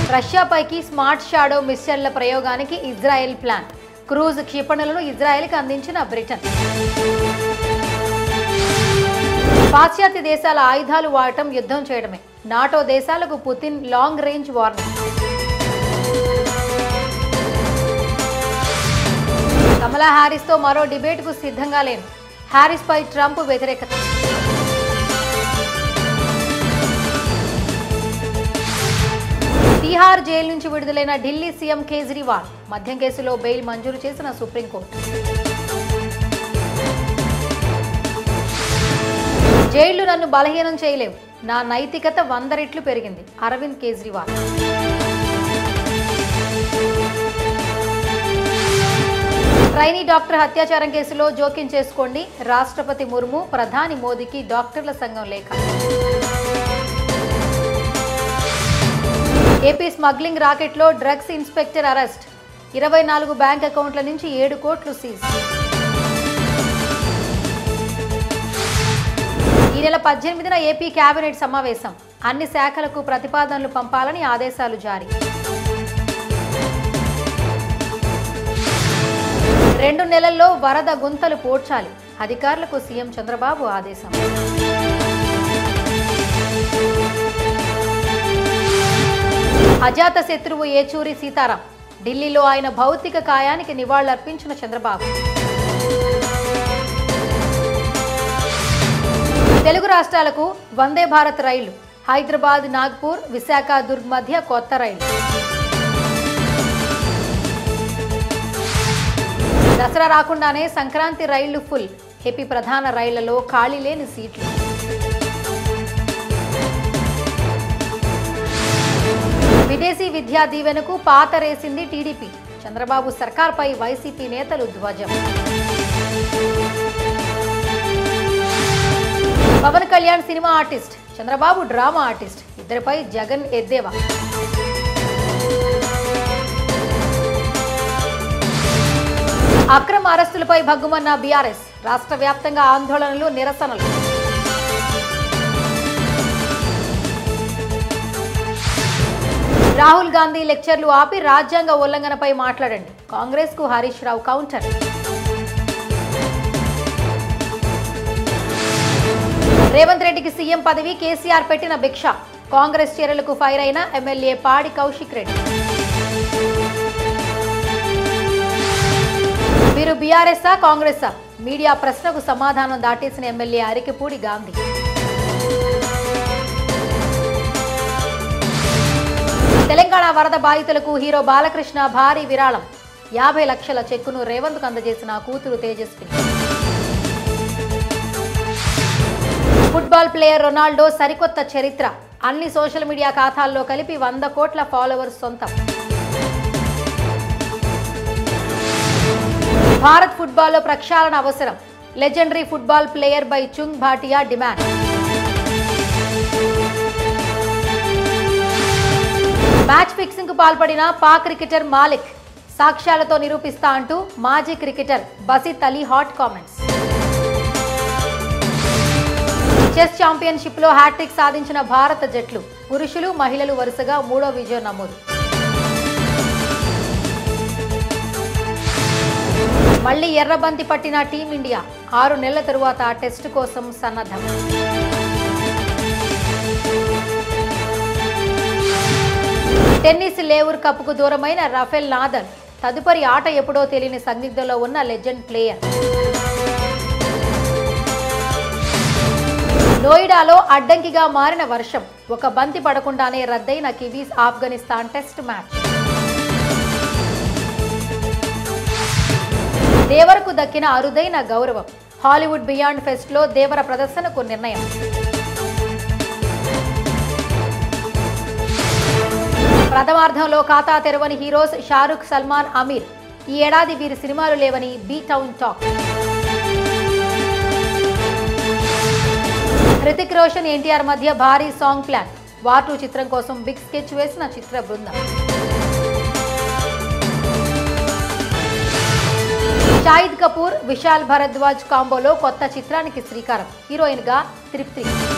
రష్యాపైకి smart shadow మిస్సైళ్ల ప్రయోగానికి Israel plan cruise క్షిపణులను ఇజ్రాయెల్కి అందించిన బ్రిటన్ పాశ్చాత్య దేశాల ఆయుధాలు వాడటం యుద్ధం చేయడమే నాటో దేశాలకు Putin long range warning Kamala హ్యారిస్తో మరో డిబేట్కు సిద్ధంగా లేను హ్యారిస్పై ట్రంప్ వ్యతిరేకత తీహార్ జైలు నుంచి విడుదలైన ఢిల్లీ సీఎం కేజ్రీవాల్ మద్యం కేసులో బెయిల్ మంజూరు చేసిన సుప్రీంకోర్టు జైళ్లు నన్ను బలహీనం చేయలేవు నా నైతికత వంద రెట్లు పెరిగింది అరవింద్ కేజ్రీవాల్ ట్రైనీ డాక్టర్ అత్యాచారం కేసులో జోక్యం చేసుకోండి రాష్ట్రపతి ముర్ము ప్రధాని మోదీకి డాక్టర్ల సంఘం లేఖ ఏపీ స్మగ్లింగ్ రాకెట్లో డ్రగ్స్ ఇన్స్పెక్టర్ అరెస్ట్ ఇరవై నాలుగు బ్యాంక్ అకౌంట్ల నుంచి ఏడు కోట్లు సీజ్ ఈ నెల పద్దెనిమిదిన ఏపీ కేబినెట్ సమావేశం అన్ని శాఖలకు ప్రతిపాదనలు పంపాలని ఆదేశాలు జారీ రెండు నెలల్లో వరద గుంతలు పోడ్చాలి అధికారులకు సీఎం చంద్రబాబు ఆదేశం అజాత శత్రువు ఏచూరి సీతారాం ఢిల్లీలో ఆయన భౌతిక కాయానికి నివాళులర్పించిన చంద్రబాబు తెలుగు రాష్ట్రాలకు వందే భారత్ రైళ్లు హైదరాబాద్ నాగ్పూర్ విశాఖ దుర్గ్ మధ్య కొత్త రైలు దసరా రాకుండానే సంక్రాంతి రైళ్లు ఫుల్ ఏపీ ప్రధాన రైళ్లలో ఖాళీ లేని సీట్లు విదేశీ విద్యా దీవెనకు పాత రేసింది టీడీపీ చంద్రబాబు సర్కార్పై వైసీపీ నేతలు ధ్వజం Pawan Kalyan cinema artist Chandrababu drama artist ఇద్దరిపై జగన్ ఎద్దేవా అక్రమ అరెస్టులపై భగ్గుమన్న బీఆర్ఎస్ రాష్ట్ర వ్యాప్తంగా ఆందోళనలు నిరసనలు రాహుల్ గాంధీ లెక్చర్లు ఆపి రాజ్యాంగ ఉల్లంఘనపై మాట్లాడండి కాంగ్రెస్ కు హరీష్ రావు కౌంటర్ రేవంత్ రెడ్డికి సీఎం పదవి కేసీఆర్ పెట్టిన భిక్ష కాంగ్రెస్ చర్యలకు ఫైర్ అయిన ఎమ్మెల్యే పాడి కౌశిక్ రెడ్డి మీరు బీఆర్ఎస్ఆ కాంగ్రెసా మీడియా ప్రశ్నకు సమాధానం దాటేసిన ఎమ్మెల్యే అరికిపూడి గాంధీ తెలంగాణ వరద బాధితులకు హీరో బాలకృష్ణ భారీ విరాళం యాభై లక్షల చెక్కును రేవంత్కు అందజేసిన కూతురు తేజస్విని ఫుట్బాల్ ప్లేయర్ రొనాల్డో సరికొత్త చరిత్ర అన్ని సోషల్ మీడియా ఖాతాల్లో కలిపి వంద కోట్ల ఫాలోవర్స్ సొంతం భారత్ ఫుట్బాల్లో ప్రక్షాళన అవసరం legendary football player Bhaichung Bhutia demand match fixing కు పాల్పడిన పాక్ క్రికెటర్ మాలిక్ సాక్ష్యాలతో నిరూపిస్తా అంటూ మాజీ cricketer Basit Ali hot comments chess championship లో హ్యాట్రిక్ సాధించిన భారత జట్లు పురుషులు మహిళలు వరుసగా మూడో విజయం నమోదు మళ్లీ ఎర్రబంతి పట్టిన టీమిండియా ఆరు నెలల తరువాత టెస్టు కోసం సన్నద్ధం టెన్నిస్ లేవుర్ కప్కు దూరమైన రఫేల్ నాదల్ తదుపరి ఆట ఎప్పుడో తెలియని సందిగ్ధంలో ఉన్న లెజెండ్ ప్లేయర్ నోయిడాలో అడ్డంకిగా మారిన వర్షం ఒక బంతి పడకుండానే రద్దయిన కివీస్ ఆఫ్ఘనిస్తాన్ టెస్ట్ మ్యాచ్ దేవరకు దక్కిన అరుదైన గౌరవం హాలీవుడ్ బియాండ్ ఫెస్ట్ లో దేవర ప్రదర్శనకు నిర్ణయం ప్రథమార్థంలో ఖాతా తెరవని హీరోస్ షారుఖ్ సల్మాన్ అమీర్ ఈ ఏడాది వీరి సినిమాలు లేవని B town talk Hrithik Roshan NTR మధ్య భారీ సాంగ్ ప్లాన్ వార్ టూ చిత్రం కోసం బిగ్ స్కెచ్ వేసిన చిత్ర బృందం షాహిద్ కపూర్ విశాల్ భరద్వాజ్ కాంబోలో కొత్త చిత్రానికి శ్రీకారం హీరోయిన్ గా తృప్తి